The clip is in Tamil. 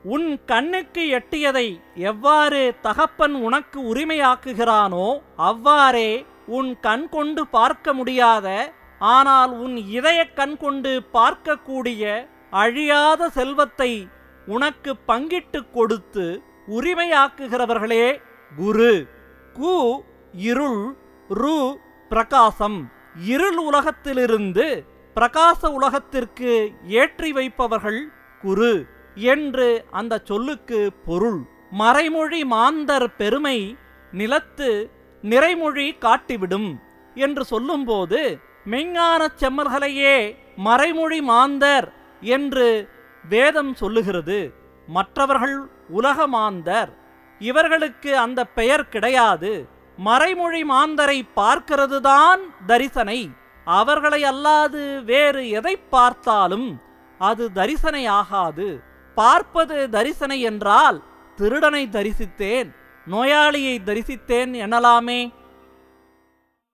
உன் கண்ணுக்கு எட்டியதை எவ்வாறு தகப்பன் உனக்கு உரிமையாக்குகிறானோ அவ்வாறே உன் கண் கொண்டு பார்க்க முடியாத ஆனால் உன் இதய கண் கொண்டு பார்க்கக்கூடிய அழியாத செல்வத்தை உனக்கு பங்கிட்டு கொடுத்து உரிமையாக்குகிறவர்களே குரு கு இருள் ரு பிரகாசம் இருள் உலகத்திலிருந்து பிரகாச உலகத்திற்கு ஏற்றி வைப்பவர்கள் குரு என்று அந்த சொல்லுக்கு பொருள் மறைமொழி மாந்தர் பெருமை நிலத்து நிறைமொழி காட்டிவிடும் என்று சொல்லும்போது மெஞ்ஞானச் செம்மல்களையே மறைமொழி மாந்தர் என்று வேதம் சொல்லுகிறது மற்றவர்கள் உலக மாந்தர் இவர்களுக்கு அந்த பெயர் கிடையாது மறைமொழி மாந்தரை பார்க்கிறதுதான் தரிசனை அவர்களை அல்லாது வேறு எதை பார்த்தாலும் அது தரிசனை ஆகாது பார்ப்பது தரிசனை என்றால் திருடனை தரிசித்தேன் நோயாளியை தரிசித்தேன் எனலாமே